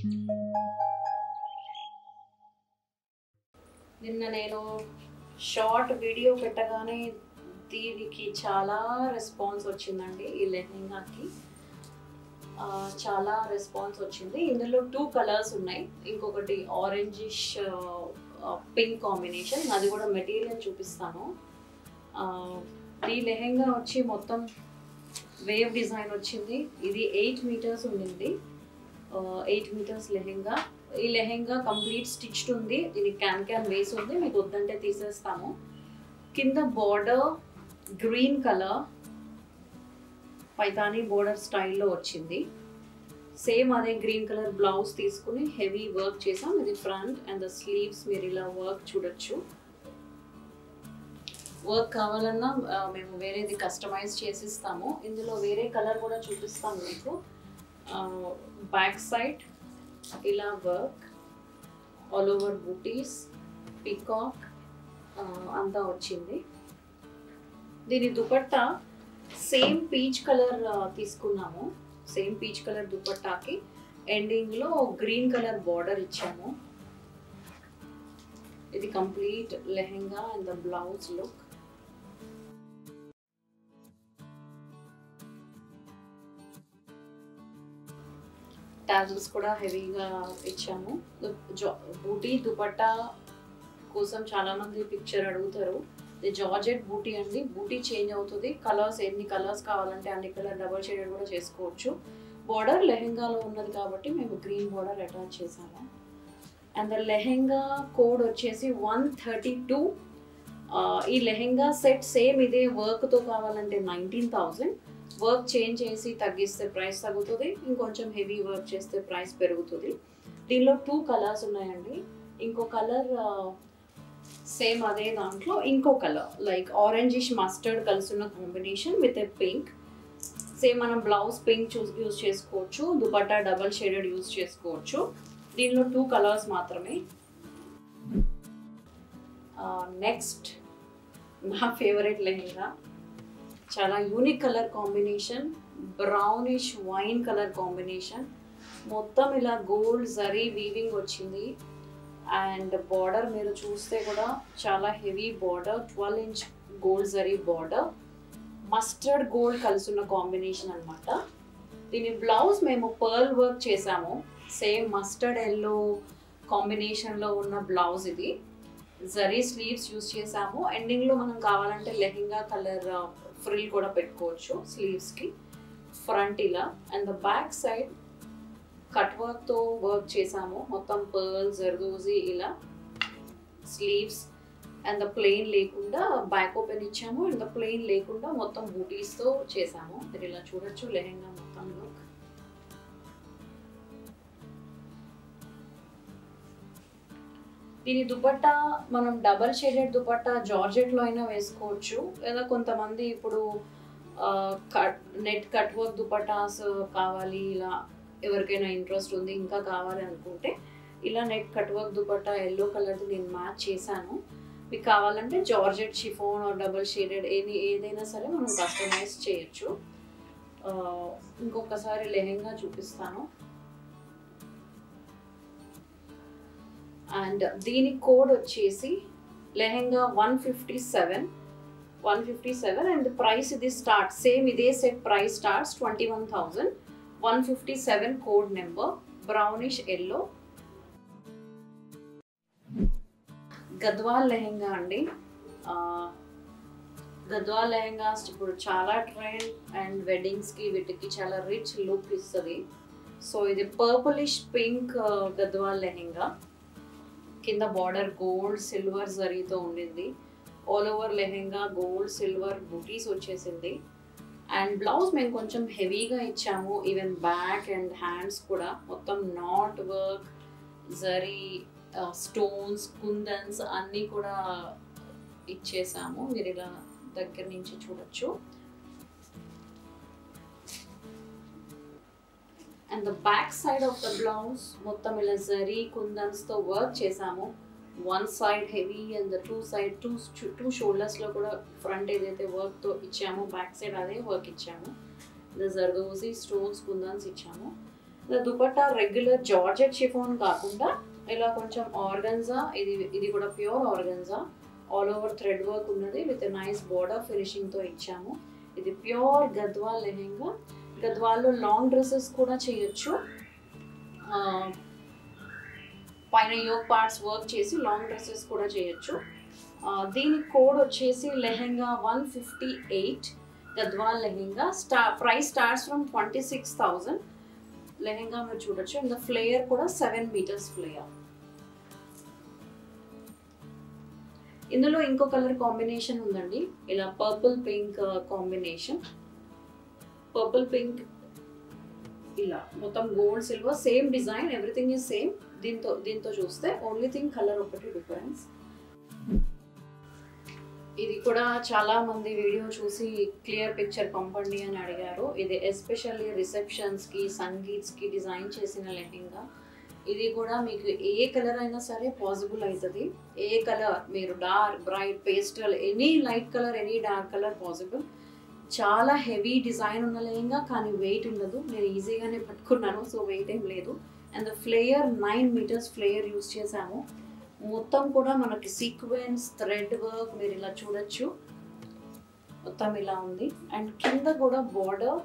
నిన్న నేను short video పెట్టగానే దీనికి చాలా రెస్పాన్స్ వచ్చిందండి ఈ లెహెంగాకి ఆ, చాలా రెస్పాన్స్ వచ్చింది ఇందులో టూ కలర్స్ ఉన్నాయి ఇంకొకటి ఆరెంజిష్ పింక్ కాంబినేషన్ అది కూడా మెటీరియల్ చూపిస్తాను ఆ, ఈ లెహెంగా వచ్చి మొత్తం వేవ్ డిజైన్ వచ్చింది ఇది ఎయిట్ మీటర్స్ ఉండింది ఎయిట్ మీటర్స్ లెహెంగా ఈ లెహెంగా కంప్లీట్ స్టిచ్డ్ ఉంది దీనికి క్యాన్ క్యాన్ వేసి ఉంది మీకు వద్దంటే తీసేస్తాము కింద border green colour Paithani border స్టైల్లో వచ్చింది సేమ్ అదే గ్రీన్ కలర్ బ్లౌజ్ తీసుకుని హెవీ వర్క్ చేసాం ఇది ఫ్రంట్ అండ్ ద స్లీవ్స్ మీరు ఇలా వర్క్ చూడొచ్చు వర్క్ కావాలన్నా ఆ, మేము వేరేది కస్టమైజ్ చేసిస్తాము ఇందులో వేరే కలర్ కూడా చూపిస్తాము మీకు బ్యాక్ సైడ్ ఇలా వర్క్ ఆల్ ఓవర్ బూటీస్ పికాక్ అంతా వచ్చింది దీని దుపట్టా సేమ్ పీచ్ కలర్ తీసుకున్నాము సేమ్ పీచ్ కలర్ దుపట్టాకి ఎండింగ్లో గ్రీన్ కలర్ బార్డర్ ఇచ్చాము ఇది complete lehenga and the blouse look tassels కూడా హెవీగా ఇచ్చాము బూటీ దుపట్టా కోసం చాలా మంది పిక్చర్ అడుగుతారు ఇది జార్జెట్ బూటీ అండి బూటీ చేంజ్ అవుతుంది కలర్స్ ఎన్ని కలర్స్ కావాలంటే అన్ని కలర్ డబల్ షేడెడ్ కూడా చేసుకోవచ్చు బార్డర్ లెహెంగాలో ఉన్నది కాబట్టి మేము గ్రీన్ బార్డర్ అటాచ్ చేసాము అండ్ ద లెహెంగా కోడ్ వచ్చేసి వన్ థర్టీ టూ ఈ లెహెంగా సెట్ సేమ్ ఇదే వర్క్తో కావాలంటే నైన్టీన్ థౌజండ్ వర్క్ చేంజ్ చేసి తగ్గిస్తే ప్రైస్ తగ్గుతుంది ఇంకొంచెం హెవీ వర్క్ చేస్తే ప్రైస్ పెరుగుతుంది దీనిలో టూ కలర్స్ ఉన్నాయండి ఇంకో కలర్ సేమ్ అదే దాంట్లో ఇంకో కలర్ లైక్ ఆరెంజిష్ మస్టర్డ్ కలిసిన combination with a pink same మనం బ్లౌజ్ పింక్ చూస్ యూస్ చేసుకోవచ్చు దుపట్టా డబల్ షేడెడ్ యూస్ చేసుకోవచ్చు దీనిలో టూ కలర్స్ మాత్రమే నెక్స్ట్ నా ఫేవరెట్ లెహెంగా చాలా unique colour combination brownish wine colour combination మొత్తం ఇలా గోల్డ్ జరీ వీవింగ్ వచ్చింది అండ్ బార్డర్ మీరు చూస్తే కూడా చాలా heavy border twelve inch gold zari border mustard gold కలిసిన కాంబినేషన్ అనమాట దీని బ్లౌజ్ మేము పర్ల్ వర్క్ చేసాము సేమ్ మస్టర్డ్ ఎల్లో కాంబినేషన్లో ఉన్న బ్లౌజ్ ఇది జరీ స్లీవ్స్ యూస్ చేసాము ఎండింగ్లో మనం కావాలంటే లెహెంగా కలర్ ఫ్రిల్ కూడా పెట్టుకోవచ్చు స్లీవ్స్కి ఫ్రంట్ ఇలా and the back side cut వర్క్తో వర్క్ చేసాము మొత్తం పర్ల్ జర్దోజీ ఇలా స్లీవ్స్ అండ్ ద ప్లెయిన్ లేకుండా బ్యాక్ ఓపెన్ ఇచ్చాము అండ్ ద ప్లెయిన్ లేకుండా మొత్తం బూటీస్తో చేసాము మీరు ఇలా చూడొచ్చు లెహెంగా మొత్తం లుక్ దీని దుపట్టా మనం డబల్ షేడెడ్ దుపట్టా జార్జెట్లో అయినా వేసుకోవచ్చు లేదా కొంతమంది ఇప్పుడు cut net cut work dupattas కావాలి ఇలా ఎవరికైనా ఇంట్రెస్ట్ ఉంది ఇంకా కావాలి అనుకుంటే ఇలా net cut work dupatta yellow కలర్ది నేను మ్యాచ్ చేశాను మీకు కావాలంటే georgette chiffon or double shaded ఏది ఏదైనా సరే మనం కస్టమైజ్ చేయొచ్చు ఆ, ఇంకొకసారి లెహెంగా చూపిస్తాను అండ్ దీని కోడ్ వచ్చేసి lehenga one fifty seven one fifty seven and price ఇది స్టార్ట్ సేమ్ ఇదే set price starts twenty one thousand one fifty seven code number brownish yellow Gadwal lehenga అండి ఆ, గద్వాల్ లెహెంగాస్ ఇప్పుడు చాలా ట్రెండ్ అండ్ వెడ్డింగ్స్కి వీటికి చాలా రిచ్ లుక్ ఇస్తుంది సో ఇది పర్పులిష్ పింక్ గద్వాల్ లెహెంగా కింద బార్డర్ గోల్డ్ సిల్వర్ జరీతో ఉండింది all over lehenga gold silver బూటీస్ వచ్చేసింది అండ్ బ్లౌజ్ మేము కొంచెం హెవీగా ఇచ్చాము ఈవెన్ బ్యాక్ అండ్ హ్యాండ్స్ కూడా మొత్తం knot work zari stones kundans అన్నీ కూడా ఇచ్చేసాము మీరు ఇలా దగ్గర నుంచి చూడొచ్చు and the back side of the blouse మొత్తం ఇలా జరీ కుందన్స్తో వర్క్ చేసాము one side heavy and the two side two two షోల్డర్స్లో కూడా ఫ్రంట్ ఏదైతే వర్క్తో ఇచ్చామో బ్యాక్ సైడ్ అదే వర్క్ ఇచ్చాము ద జర్దోసి స్టోన్స్ కుందన్స్ ఇచ్చాము దుపట్టా రెగ్యులర్ జార్జెట్ షిఫోన్ కాకుండా ఇలా కొంచెం ఆర్గన్జా ఇది ఇది కూడా pure organza all over thread work ఉన్నది విత్ నైస్ బోర్డర్ ఫినిషింగ్తో ఇచ్చాము ఇది ప్యూర్ గద్వాల్ లెహెంగా గద్వాల్లో లాంగ్ డ్రెస్సెస్ కూడా చేయొచ్చు ఆ, పైన యోగ్ పార్ట్స్ వర్క్ చేసి లాంగ్ డ్రెస్సెస్ కూడా చేయొచ్చు ఆ, దీని కోడ్ వచ్చేసి lehenga one fifty eight Gadwal lehenga స్టా price starts from twenty six thousand lehenga మీరు చూడొచ్చు అండ్ ఫ్లేయర్ కూడా సెవెన్ మీటర్స్ ఫ్లేయర్ ఇందులో ఇంకో కలర్ కాంబినేషన్ ఉందండి ఇలా purple pink combination purple pink ఇలా మొత్తం gold silver same design everything is same దీంతో దీంతో చూస్తే ఓన్లీ థింగ్ కలర్ ఒకటి డిఫరెన్స్ ఇది కూడా చాలా మంది వీడియో చూసి క్లియర్ పిక్చర్ పంపండి అని అడిగారు ఇది ఎస్పెషల్లీ రిసెప్షన్స్కి సంగీత్స్కి డిజైన్ చేసిన లెహెంగా ఇది కూడా మీకు ఏ కలర్ అయినా సరే పాసిబుల్ అవుతుంది ఏ కలర్ మీరు dark bright pastel any light colour any dark colour possible చాలా హెవీ డిజైన్ ఉన్న లెహంగా కానీ వెయిట్ ఉండదు నేను ఈజీగానే పట్టుకున్నాను సో వెయిట్ ఏం లేదు and flare nine metres flare use చేశాము మొత్తం కూడా మనకి సీక్వెన్స్ థ్రెడ్ వర్క్ మీరు ఇలా చూడొచ్చు మొత్తం ఇలా ఉంది అండ్ కింద కూడా border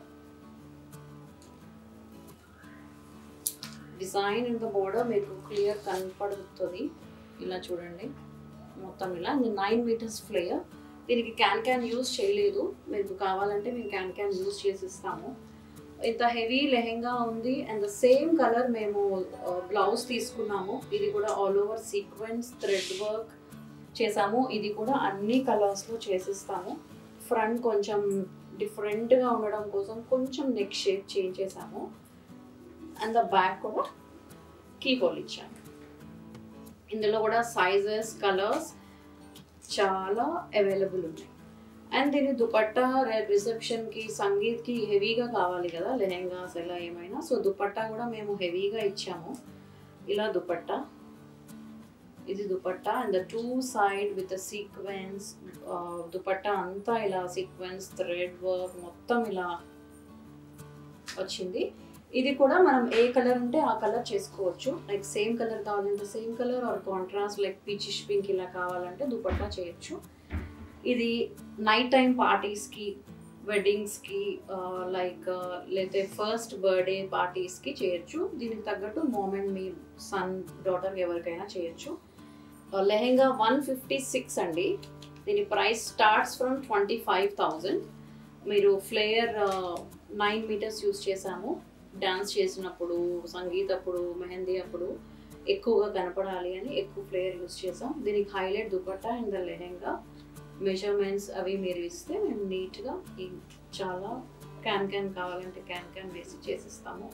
design in the border మీకు క్లియర్ కనపడుతుంది ఇలా చూడండి మొత్తం ఇలా నైన్ మీటర్స్ ఫ్లేయర్ దీనికి క్యాన్ క్యాన్ యూస్ చేయలేదు మీకు కావాలంటే మేము క్యాన్ క్యాన్ యూస్ చేసి ఇస్తాము ఇంత హెవీ లెహెంగా ఉంది అండ్ ద సేమ్ కలర్ మేము బ్లౌజ్ తీసుకున్నాము ఇది కూడా all over sequence thread work చేసాము ఇది కూడా అన్ని కలర్స్లో చేసిస్తాము ఫ్రంట్ కొంచెం డిఫరెంట్గా ఉండడం కోసం కొంచెం నెక్ షేప్ చేంజ్ చేసాము అండ్ ద బ్యాక్ కూడా కీ హోల్ ఇచ్చాము ఇందులో కూడా సైజెస్ కలర్స్ చాలా అవైలబుల్ ఉన్నాయి అండ్ దీని దుపట్టా రిసెప్షన్కి సంగీత్కి హెవీగా కావాలి కదా లెహెంగాస్ ఎలా ఏమైనా సో దుపట్టా కూడా మేము హెవీగా ఇచ్చాము ఇలా దుపట్టా ఇది dupatta and the two side with sequence dupatta అంతా ఇలా సీక్వెన్స్ థ్రెడ్ వర్క్ మొత్తం ఇలా వచ్చింది ఇది కూడా మనం ఏ కలర్ ఉంటే ఆ కలర్ చేసుకోవచ్చు లైక్ సేమ్ కలర్ కావాలంటే same colour or contrast like peachish pink ఇలా కావాలంటే దుపట్టా చేయొచ్చు ఇది నైట్ టైం పార్టీస్కి వెడ్డింగ్స్కి లైక్ లేకపోతే ఫస్ట్ బర్త్డే పార్టీస్కి చేయొచ్చు దీనికి తగ్గట్టు మోమెంట్ మీ సన్ డాటర్ ఎవరికైనా చేయొచ్చు లెహెంగా వన్ ఫిఫ్టీ సిక్స్ అండి దీని price starts from twenty five thousand మీరు ఫ్లేయర్ నైన్ మీటర్స్ యూస్ చేసాము డాన్స్ చేసినప్పుడు సంగీత్ అప్పుడు మెహందీ అప్పుడు ఎక్కువగా కనపడాలి అని ఎక్కువ ఫ్లేయర్ యూస్ చేసాం దీనికి highlight dupatta and the lehenga measurements అవి మీరు ఇస్తే మేము నీట్గా చాలా క్యాన్ క్యాన్ కావాలంటే క్యాన్ క్యాన్ వేసి చేసిస్తాము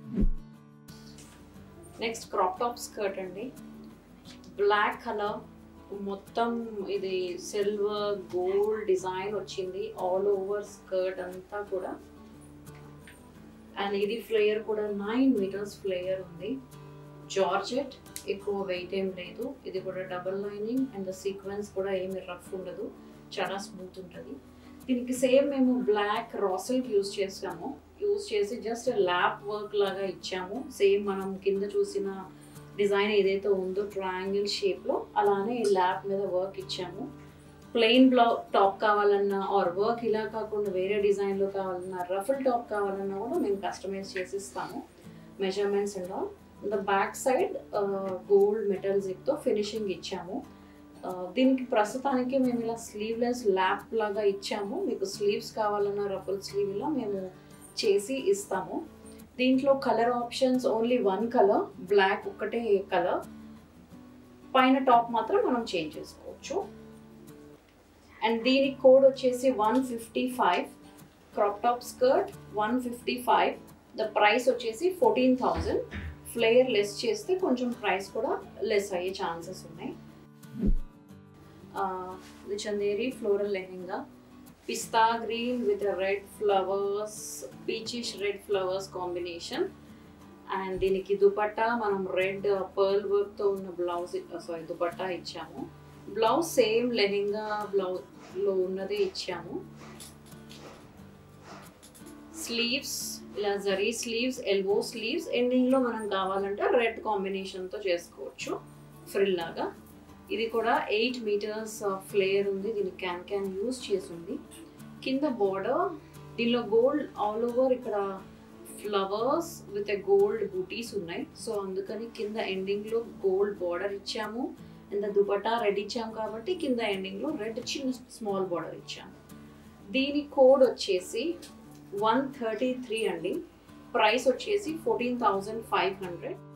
నెక్స్ట్ క్రాప్ టాప్ స్కర్ట్ అండి బ్లాక్ కలర్ మొత్తం ఇది సిల్వర్ గోల్డ్ డిజైన్ వచ్చింది ఆల్ ఓవర్ స్కర్ట్ అంతా కూడా అండ్ ఇది ఫ్లేయర్ కూడా నైన్ మీటర్స్ ఫ్లేయర్ ఉంది జార్జెట్ ఎక్కువ వెయిట్ ఏం లేదు ఇది కూడా double lining and the sequence కూడా ఏమి రఫ్ ఉండదు చాలా స్మూత్ ఉంటుంది దీనికి సేమ్ మేము బ్లాక్ రాసిల్క్ యూస్ చేసాము యూస్ చేసి జస్ట్ ల్యాప్ వర్క్ లాగా ఇచ్చాము సేమ్ మనం కింద చూసిన డిజైన్ ఏదైతే ఉందో ట్రయాంగిల్ షేప్లో అలానే ల్యాప్ మీద వర్క్ ఇచ్చాము ప్లెయిన్ బ్లౌ టాప్ కావాలన్నా ఆర్ వర్క్ ఇలా కాకుండా వేరే డిజైన్లో కావాలన్నా రఫుల్ టాప్ కావాలన్నా కూడా మేము కస్టమైజ్ చేసి ఇస్తాము measurements and all the back side gold metal జిప్తో ఫినిషింగ్ ఇచ్చాము దీనికి ప్రస్తుతానికి మేము ఇలా స్లీవ్లెస్ ల్యాప్ లాగా ఇచ్చాము మీకు స్లీవ్స్ కావాలన్నా రఫుల్ స్లీవ్ ఇలా మేము చేసి ఇస్తాము దీంట్లో colour options only one colour black ఒక్కటే కలర్ పైన టాప్ మాత్రం మనం చేంజ్ చేసుకోవచ్చు అండ్ దీని కోడ్ వచ్చేసి one fifty five crop top skirt one fifty five the price వచ్చేసి ఫోర్టీన్ థౌజండ్ ఫ్లేయర్ లెస్ చేస్తే కొంచెం ప్రైస్ కూడా లెస్ అయ్యే ఛాన్సెస్ ఉన్నాయి ఇది Chanderi floral lehenga pista green with red flowers peachish red flowers combination and దీనికి దుపట్టా మనం రెడ్ పర్ల్ వర్క్తో ఉన్న బ్లౌజ్ సారీ దుపట్టా ఇచ్చాము బ్లౌజ్ సేమ్ లెహెంగా బ్లౌజ్లో ఉన్నదే ఇచ్చాము స్లీవ్స్ ఇలా జరీ స్లీవ్స్ ఎల్బో స్లీవ్స్ ఎండింగ్లో మనం కావాలంటే రెడ్ కాంబినేషన్తో చేసుకోవచ్చు ఫ్రిల్ లాగా ఇది కూడా ఎయిట్ మీటర్స్ ఫ్లేయర్ ఉంది దీన్ని క్యాన్ క్యాన్ యూస్ చేసి ఉంది కింద బార్డర్ దీనిలో గోల్డ్ ఆల్ ఓవర్ ఇక్కడ ఫ్లవర్స్ విత్ ఎ గోల్డ్ బూటీస్ ఉన్నాయి సో అందుకని కింద ఎండింగ్లో గోల్డ్ బార్డర్ ఇచ్చాము అండ్ దుపట్టా రెడ్ ఇచ్చాము కాబట్టి కింద ఎండింగ్లో రెడ్ చిన్న స్మాల్ బార్డర్ ఇచ్చాము దీని కోడ్ వచ్చేసి వన్ థర్టీ త్రీ అండి ప్రైస్ వచ్చేసి ఫోర్టీన్ థౌజండ్ ఫైవ్ హండ్రెడ్